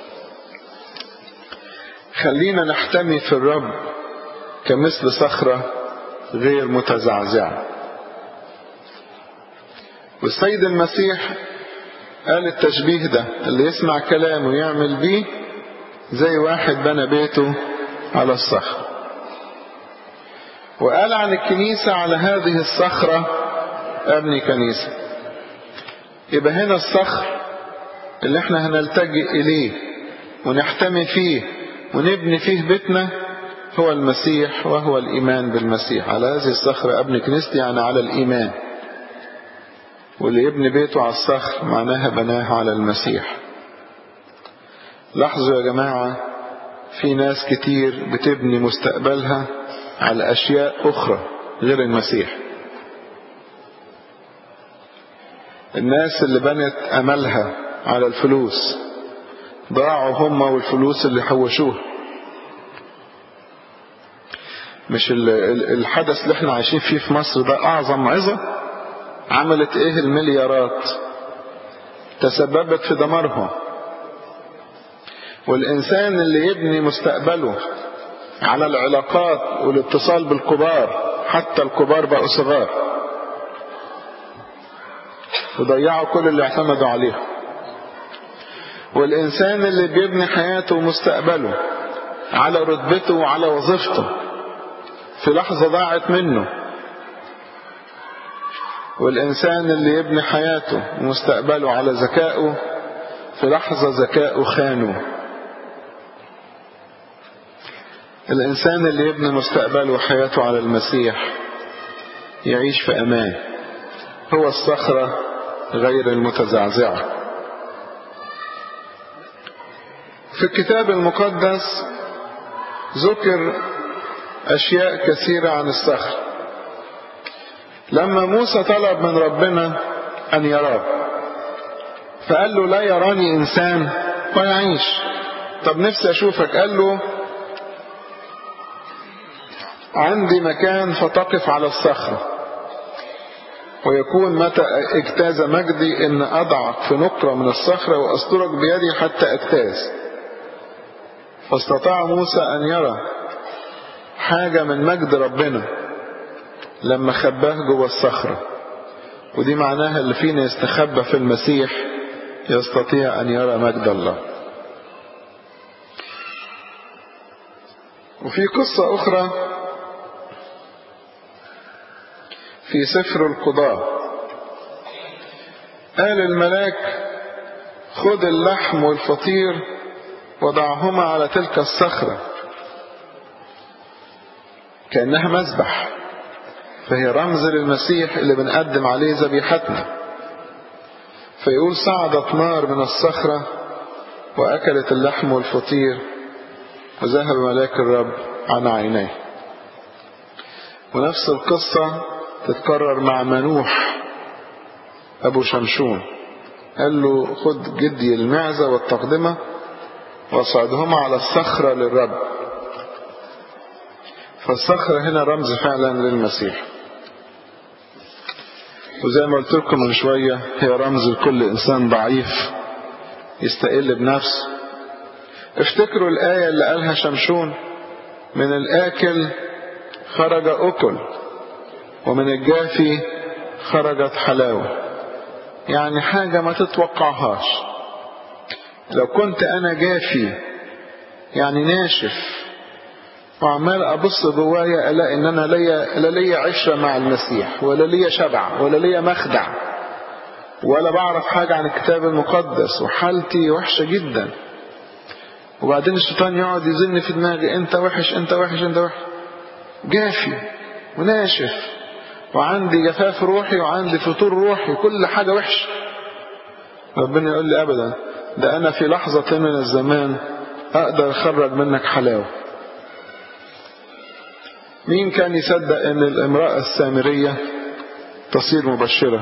Speaker 1: خلينا نحتمي في الرب كمثل صخرة غير متزعزعة والسيد المسيح قال التشبيه ده اللي يسمع كلامه ويعمل بيه زي واحد بنى بيته على الصخر وقال عن الكنيسة على هذه الصخرة أبني كنيسة يبقى هنا الصخر اللي احنا هنلتجئ إليه ونحتمي فيه ونبني فيه بيتنا هو المسيح وهو الإيمان بالمسيح على هذه الصخرة أبني كنيستي يعني على الإيمان واللي يبني بيته على الصخر معناها بناها على المسيح لاحظوا يا جماعة في ناس كتير بتبني مستقبلها على أشياء أخرى غير المسيح الناس اللي بنت أملها على الفلوس ضاعوا هم والفلوس اللي حوشوها مش الحدث اللي احنا عايشين فيه في مصر ده أعظم عظة عملت ايه المليارات تسببت في دمارهم والإنسان اللي يبني مستقبله على العلاقات والاتصال بالكبار حتى الكبار بقوا صغار وضيعوا كل اللي اعتمدوا عليه والإنسان اللي بيبني حياته ومستقبله على رتبته وعلى وظيفته في لحظة ضاعت منه والإنسان اللي يبني حياته ومستقبله على ذكائه في لحظة ذكائه خانه الإنسان اللي يبني مستقبله وحياته على المسيح يعيش في أمان هو الصخرة غير المتزعزعة في الكتاب المقدس ذكر أشياء كثيرة عن الصخر لما موسى طلب من ربنا أن يراه فقال له لا يراني إنسان ويعيش طب نفسي أشوفك قال له عندي مكان فتقف على الصخرة ويكون متى اجتاز مجدي ان اضعك في نقرة من الصخرة واسترك بيدي حتى اجتاز فاستطاع موسى ان يرى حاجة من مجد ربنا لما خباه جوه الصخرة ودي معناها اللي فينا يستخبى في المسيح يستطيع ان يرى مجد الله وفي قصة اخرى في سفر القضاء قال الملاك خذ اللحم والفطير وضعهما على تلك الصخرة كأنها مذبح فهي رمز للمسيح اللي بنقدم عليه ذبيحتنا فيقول صعدت نار من الصخرة وأكلت اللحم والفطير وذهب ملاك الرب عن عينيه ونفس القصة تتكرر مع منوح أبو شمشون قال له خد جدي المعزة والتقدمة واصعدهما على الصخرة للرب فالصخرة هنا رمز فعلا للمسيح وزي ما قلت لكم من شوية هي رمز لكل إنسان ضعيف يستقل بنفسه افتكروا الآية اللي قالها شمشون من الآكل خرج أكل ومن الجافي خرجت حلاوة يعني حاجة ما تتوقعهاش لو كنت أنا جافي يعني ناشف وعمال أبص جوايا ألاقي إن أنا ليا لا ليا عشرة مع المسيح ولا ليا شبع ولا ليا مخدع ولا بعرف حاجة عن الكتاب المقدس وحالتي وحشة جدا وبعدين الشيطان يقعد يزن في دماغي أنت وحش أنت وحش أنت وحش جافي وناشف وعندي جفاف روحي وعندي فطور روحي كل حاجة وحشة ربنا يقول لي أبدا ده أنا في لحظة من الزمان أقدر أخرج منك حلاوة مين كان يصدق أن الامرأة السامرية تصير مبشرة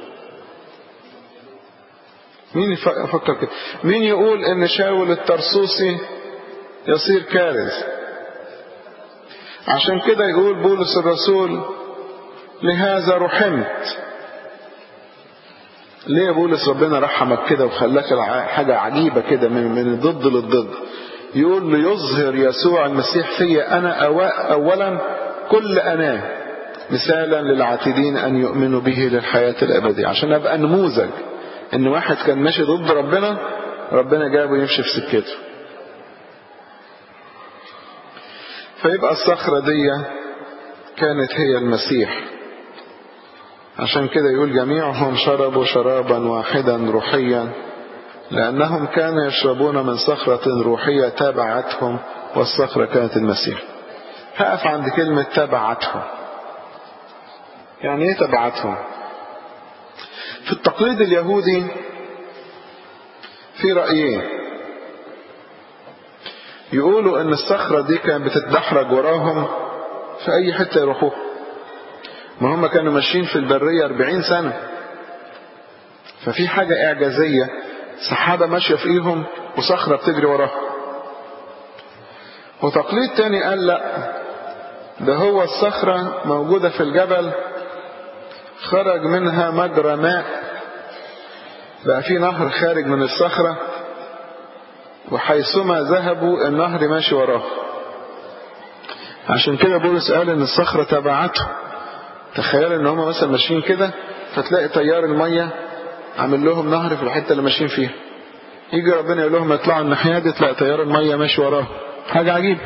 Speaker 1: مين يفكر كده مين يقول أن شاول الترسوسي يصير كارث عشان كده يقول بولس الرسول لهذا رحمت ليه يا بولس ربنا رحمك كده وخلاك حاجة عجيبة كده من من الضد للضد يقول ليظهر يسوع المسيح فيا أنا أولا كل أنا مثالا للعاتدين أن يؤمنوا به للحياة الأبدية عشان أبقى نموذج إن واحد كان ماشي ضد ربنا ربنا جابه يمشي في سكته فيبقى الصخرة دي كانت هي المسيح عشان كده يقول جميعهم شربوا شرابا واحدا روحيا لأنهم كانوا يشربون من صخرة روحية تابعتهم والصخرة كانت المسيح هقف عند كلمة تبعتهم يعني ايه تبعتهم في التقليد اليهودي في رأيين يقولوا ان الصخرة دي كانت بتتدحرج وراهم في أي حتة يروحوها ما هم كانوا ماشيين في البرية 40 سنة ففي حاجة إعجازية سحابة ماشية فيهم وصخرة بتجري وراها وتقليد تاني قال لا ده هو الصخرة موجودة في الجبل خرج منها مجرى ماء بقى في نهر خارج من الصخرة وحيثما ذهبوا النهر ماشي وراه عشان كده بولس قال ان الصخرة تبعته تخيل ان هم مثلا ماشيين كده فتلاقي تيار المية عامل لهم نهر في الحتة اللي ماشيين فيها يجي ربنا يقول لهم اطلعوا الناحية دي تلاقي تيار المية ماشي وراه حاجة عجيبة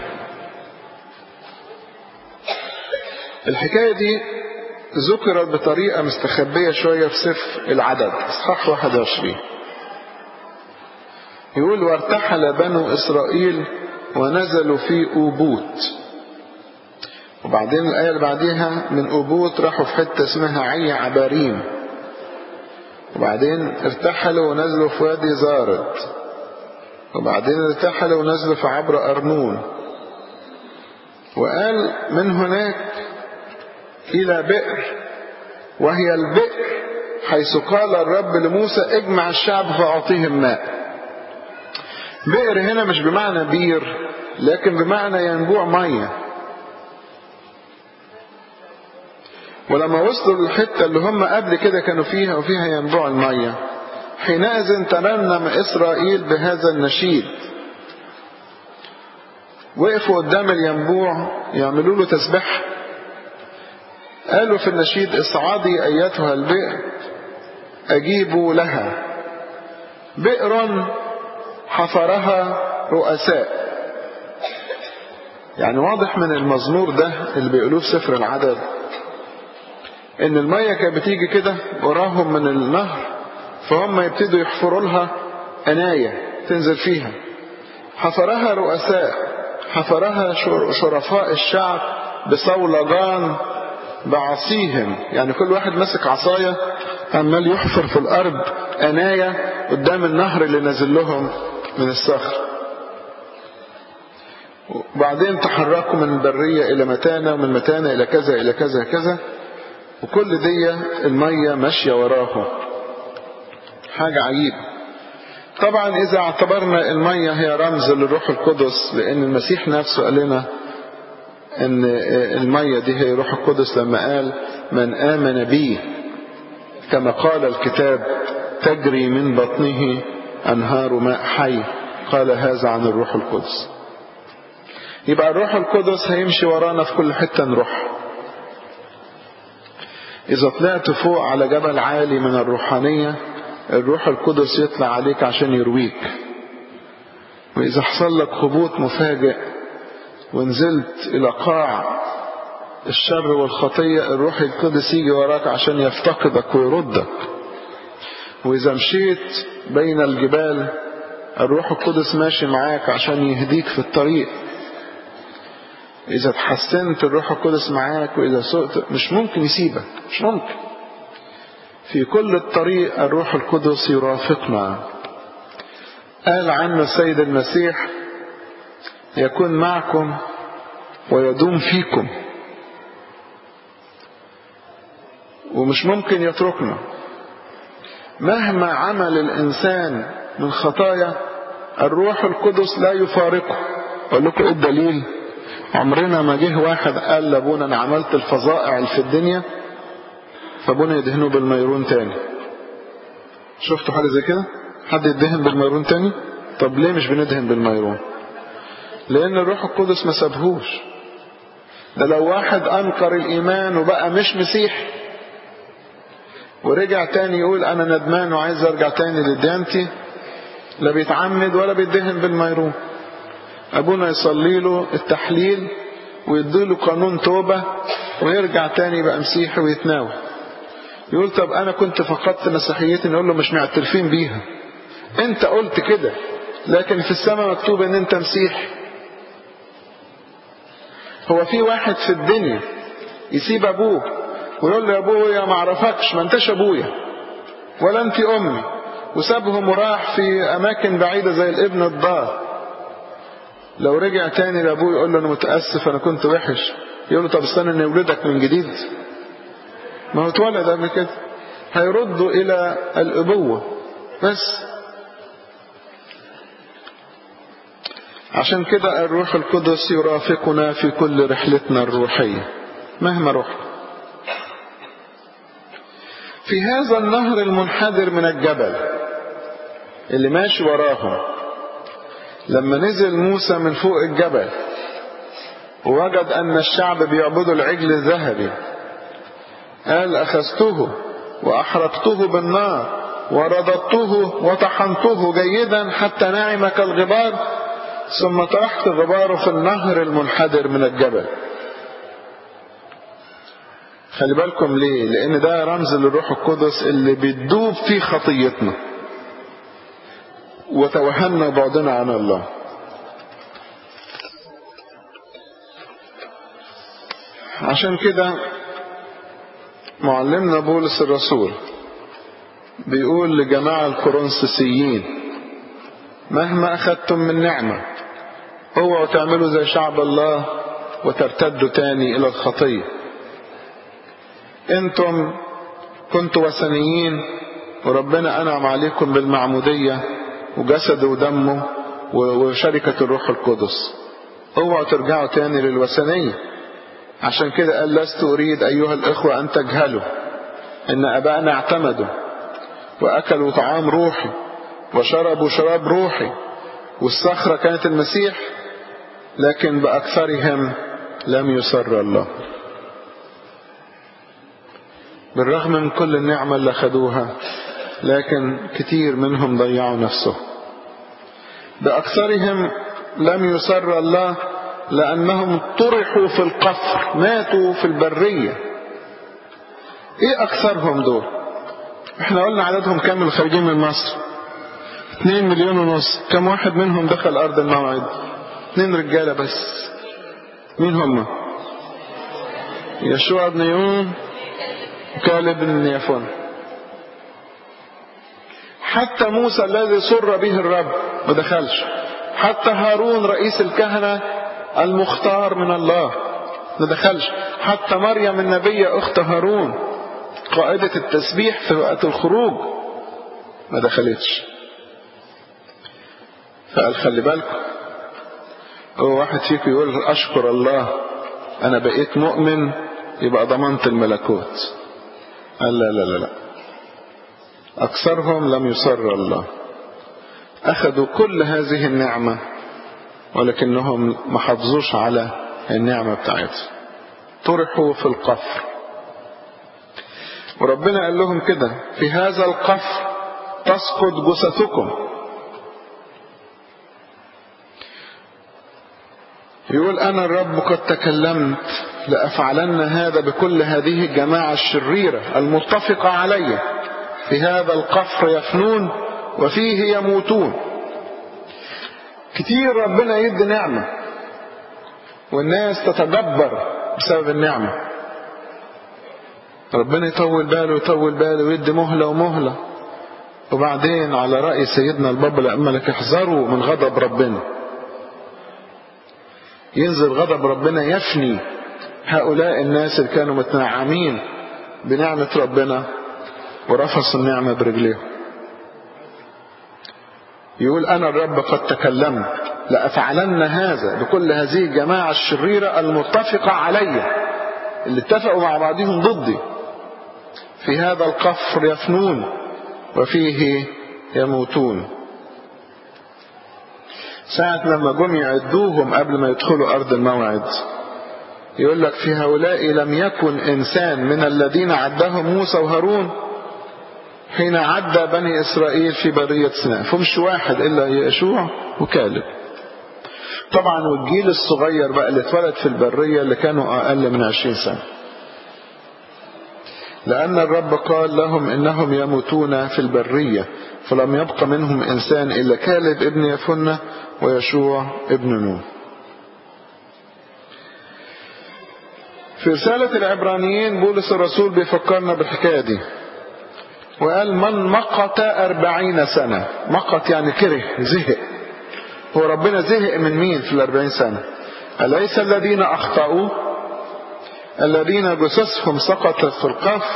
Speaker 1: الحكاية دي ذكرت بطريقة مستخبية شوية في سفر العدد اصحاح 21 يقول وارتحل بنو إسرائيل ونزلوا في أوبوت وبعدين الآية اللي بعديها من أوبوت راحوا في حتة اسمها عي عباريم وبعدين ارتحلوا ونزلوا في وادي زارد وبعدين ارتحلوا ونزلوا في عبر أرنون وقال من هناك إلى بئر وهي البئر حيث قال الرب لموسى اجمع الشعب فأعطيهم ماء بئر هنا مش بمعنى بير لكن بمعنى ينبوع ميه ولما وصلوا للحتة اللي هم قبل كده كانوا فيها وفيها ينبوع المية حينئذ ترنم إسرائيل بهذا النشيد وقفوا قدام الينبوع يعملوا له تسبح قالوا في النشيد اصعدي أيتها البئر أجيبوا لها بئر حفرها رؤساء يعني واضح من المزمور ده اللي بيقولوه في سفر العدد ان المية كانت بتيجي كده وراهم من النهر فهم يبتدوا يحفروا لها أناية تنزل فيها حفرها رؤساء حفرها شرفاء الشعب بصولجان بعصيهم يعني كل واحد ماسك عصاية عمال يحفر في الأرض أناية قدام النهر اللي نازل لهم من الصخر وبعدين تحركوا من البرية إلى متانة ومن متانة إلى كذا إلى كذا كذا وكل دي المية ماشية وراهم حاجة عجيبة طبعا إذا اعتبرنا المية هي رمز للروح القدس لأن المسيح نفسه قال لنا أن المية دي هي روح القدس لما قال من آمن بي كما قال الكتاب تجري من بطنه أنهار ماء حي قال هذا عن الروح القدس يبقى الروح القدس هيمشي ورانا في كل حتة نروح إذا طلعت فوق على جبل عالي من الروحانية الروح القدس يطلع عليك عشان يرويك وإذا حصل لك هبوط مفاجئ ونزلت إلى قاع الشر والخطية الروح القدس يجي وراك عشان يفتقدك ويردك وإذا مشيت بين الجبال الروح القدس ماشي معاك عشان يهديك في الطريق إذا تحسنت الروح القدس معاك وإذا سقت مش ممكن يسيبك مش ممكن في كل الطريق الروح القدس يرافقنا قال عنه السيد المسيح يكون معكم ويدوم فيكم ومش ممكن يتركنا مهما عمل الإنسان من خطايا الروح القدس لا يفارقه أقول لكم إيه الدليل عمرنا ما جه واحد قال لابونا أنا عملت الفظائع اللي في الدنيا فابونا يدهنه بالميرون تاني شفتوا حاجة زي كده حد يدهن بالميرون تاني طب ليه مش بندهن بالميرون لأن الروح القدس ما سابهوش ده لو واحد أنكر الإيمان وبقى مش مسيحي ورجع تاني يقول أنا ندمان وعايز أرجع تاني لديانتي لا بيتعمد ولا بيدهن بالميرون أبونا يصلي له التحليل ويديله قانون توبة ويرجع تاني يبقى مسيحي ويتناول يقول طب أنا كنت فقدت مسيحيتي نقول له مش معترفين بيها أنت قلت كده لكن في السماء مكتوب أن أنت مسيحي هو في واحد في الدنيا يسيب أبوه ويقول له يا أبويا ما أعرفكش ما أنتش أبويا ولا أنت أمي وسابهم وراح في أماكن بعيدة زي الابن الضار لو رجع تاني لأبوه يقول له أنا متأسف أنا كنت وحش يقول له طب استنى نولدك من جديد ما هو اتولد قبل كده هيردوا إلى الأبوة بس عشان كده الروح القدس يرافقنا في كل رحلتنا الروحية مهما رحنا في هذا النهر المنحدر من الجبل اللي ماشي وراهم لما نزل موسى من فوق الجبل ووجد أن الشعب بيعبدوا العجل الذهبي قال أخذته وأحرقته بالنار ورددته وطحنته جيدا حتى نعم كالغبار ثم طرحت غباره في النهر المنحدر من الجبل خلي بالكم ليه لان ده رمز للروح القدس اللي بتدوب في خطيتنا وتوهنا بعدنا عن الله عشان كده معلمنا بولس الرسول بيقول لجماعة الكورنثيين مهما أخذتم من نعمة اوعوا تعملوا زي شعب الله وترتدوا تاني إلى الخطية انتم كنتوا وثنيين وربنا أنعم عليكم بالمعمودية وجسده ودمه وشركة الروح القدس اوعوا ترجعوا تاني للوثنية عشان كده قال لست أريد أيها الإخوة أن تجهلوا إن أبائنا اعتمدوا وأكلوا طعام روحي وشربوا شراب روحي والصخرة كانت المسيح لكن بأكثرهم لم يسر الله بالرغم من كل النعمة اللي خدوها لكن كتير منهم ضيعوا نفسه بأكثرهم لم يسر الله لأنهم طرحوا في القفر ماتوا في البرية ايه أكثرهم دول احنا قلنا عددهم كام الخارجين من مصر 2 مليون ونص كم واحد منهم دخل أرض الموعد اثنين رجالة بس مين هم يشوع بن يون وكالب بن يفون حتى موسى الذي سر به الرب ما دخلش حتى هارون رئيس الكهنة المختار من الله ما دخلش حتى مريم النبية أخت هارون قائدة التسبيح في وقت الخروج ما دخلتش فقال خلي بالكم هو واحد فيكم يقول أشكر الله أنا بقيت مؤمن يبقى ضمنت الملكوت قال لا لا لا لا أكثرهم لم يسر الله أخذوا كل هذه النعمة ولكنهم ما حافظوش على النعمة بتاعتهم طرحوا في القفر وربنا قال لهم كده في هذا القفر تسقط جثثكم يقول أنا الرب قد تكلمت لأفعلن هذا بكل هذه الجماعة الشريرة المتفقة علي في هذا القفر يفنون وفيه يموتون كتير ربنا يدي نعمة والناس تتدبر بسبب النعمة ربنا يطول باله يطول باله ويدي مهلة ومهلة وبعدين على رأي سيدنا البابا لأملك احذروا من غضب ربنا ينزل غضب ربنا يفني هؤلاء الناس اللي كانوا متنعمين بنعمة ربنا ورفصوا النعمة برجليهم يقول أنا الرب قد تكلمت لأفعلن هذا بكل هذه الجماعة الشريرة المتفقة علي اللي اتفقوا مع بعضهم ضدي في هذا القفر يفنون وفيه يموتون ساعة لما جم يعدوهم قبل ما يدخلوا أرض الموعد يقول لك في هؤلاء لم يكن إنسان من الذين عدهم موسى وهارون حين عدى بني إسرائيل في برية سيناء فمش واحد إلا يشوع وكالب طبعا والجيل الصغير بقى اللي اتولد في البرية اللي كانوا أقل من عشرين سنة لأن الرب قال لهم إنهم يموتون في البرية فلم يبق منهم إنسان إلا كالب ابن يفنة ويشوع ابن نون في رسالة العبرانيين بولس الرسول بيفكرنا بالحكاية دي وقال من مقت أربعين سنة مقت يعني كره زهق هو ربنا زهق من مين في الأربعين سنة أليس الذين أخطأوا الذين جثثهم سقطت في القفر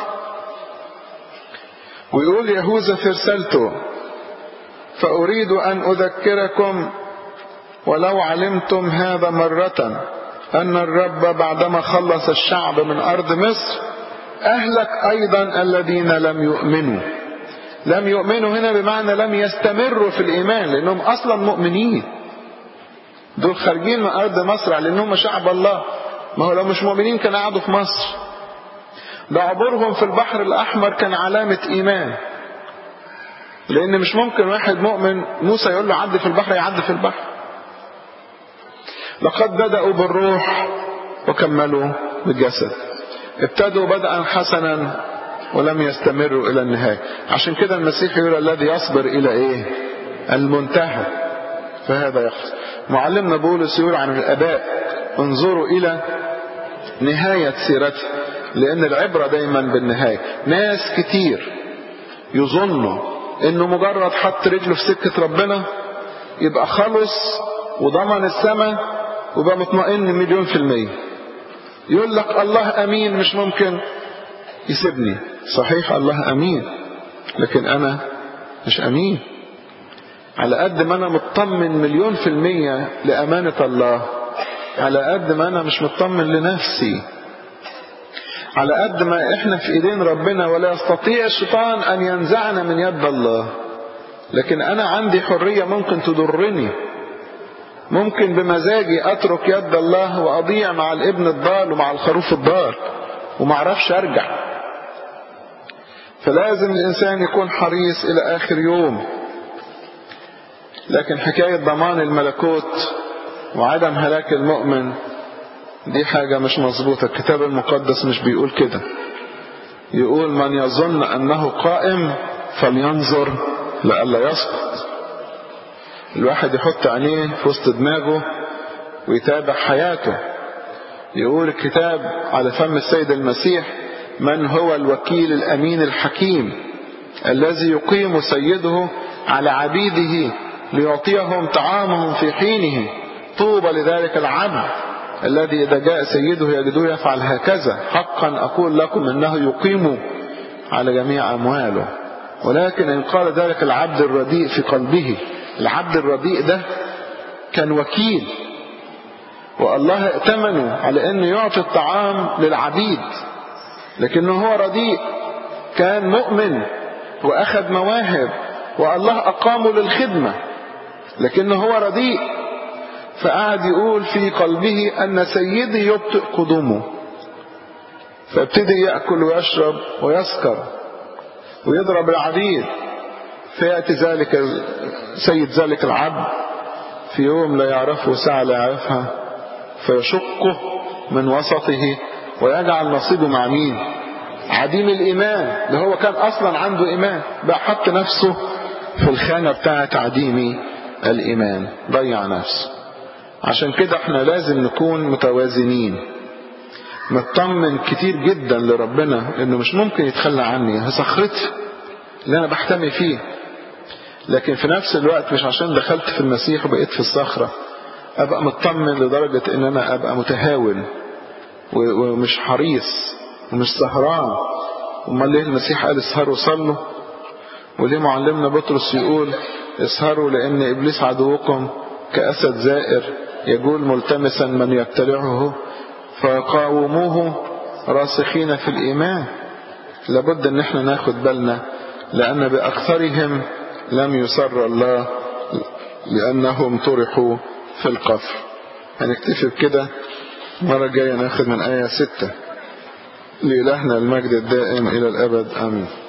Speaker 1: ويقول يهوذا في رسالته فأريد أن أذكركم ولو علمتم هذا مرة أن الرب بعدما خلص الشعب من أرض مصر أهلك أيضا الذين لم يؤمنوا لم يؤمنوا هنا بمعنى لم يستمروا في الإيمان لأنهم أصلا مؤمنين دول خارجين من أرض مصر على أنهم شعب الله ما هو لو مش مؤمنين كانوا قعدوا في مصر ده عبورهم في البحر الأحمر كان علامة إيمان لأن مش ممكن واحد مؤمن موسى يقول له عدي في البحر يعدي في البحر لقد بدأوا بالروح وكملوا بالجسد ابتدوا بدءا حسنا ولم يستمروا إلى النهاية عشان كده المسيح يقول الذي يصبر إلى إيه المنتهى فهذا يحصل معلمنا بولس يقول عن الآباء انظروا إلى نهاية سيرته لأن العبرة دايما بالنهاية ناس كتير يظنوا إنه مجرد حط رجله في سكة ربنا يبقى خلص وضمن السماء وبقى مطمئن مليون في المية يقول لك الله أمين مش ممكن يسيبني صحيح الله أمين لكن أنا مش أمين على قد ما أنا مطمن مليون في المية لأمانة الله على قد ما أنا مش مطمن لنفسي على قد ما احنا في ايدين ربنا ولا يستطيع الشيطان ان ينزعنا من يد الله لكن انا عندي حرية ممكن تضرني ممكن بمزاجي اترك يد الله واضيع مع الابن الضال ومع الخروف الضال وما اعرفش ارجع فلازم الانسان يكون حريص الى اخر يوم لكن حكاية ضمان الملكوت وعدم هلاك المؤمن دي حاجة مش مظبوطة الكتاب المقدس مش بيقول كده يقول من يظن أنه قائم فلينظر لألا يسقط الواحد يحط عينيه في وسط دماغه ويتابع حياته يقول الكتاب على فم السيد المسيح من هو الوكيل الأمين الحكيم الذي يقيم سيده على عبيده ليعطيهم طعامهم في حينه طوبى لذلك العبد الذي إذا جاء سيده يجدوه يفعل هكذا حقا أقول لكم إنه يقيم على جميع أمواله ولكن إن قال ذلك العبد الرديء في قلبه العبد الرديء ده كان وكيل والله ائتمنه على أنه يعطي الطعام للعبيد لكنه هو رديء كان مؤمن وأخذ مواهب والله أقامه للخدمة لكنه هو رديء فقعد يقول في قلبه أن سيدي يبطئ قدومه فابتدي يأكل ويشرب ويسكر ويضرب العبيد فيأتي ذلك سيد ذلك العبد في يوم لا يعرفه ساعة لا يعرفها فيشقه من وسطه ويجعل نصيبه مع مين عديم الإيمان ده هو كان أصلا عنده إيمان بقى حط نفسه في الخانة بتاعت عديم الإيمان ضيع نفسه عشان كده احنا لازم نكون متوازنين مطمن كتير جدا لربنا انه مش ممكن يتخلى عني هي صخرتي اللي انا بحتمي فيه لكن في نفس الوقت مش عشان دخلت في المسيح وبقيت في الصخرة ابقى مطمن لدرجة ان انا ابقى متهاون ومش حريص ومش سهران امال ليه المسيح قال اسهروا صلوا وليه معلمنا بطرس يقول اسهروا لان ابليس عدوكم كأسد زائر يقول ملتمسا من يبتلعه فقاوموه راسخين في الإيمان لابد ان احنا ناخد بالنا لأن بأكثرهم لم يسر الله لأنهم طرحوا في القفر هنكتفي بكده المرة الجاية ناخد من آية ستة لإلهنا المجد الدائم إلى الأبد آمين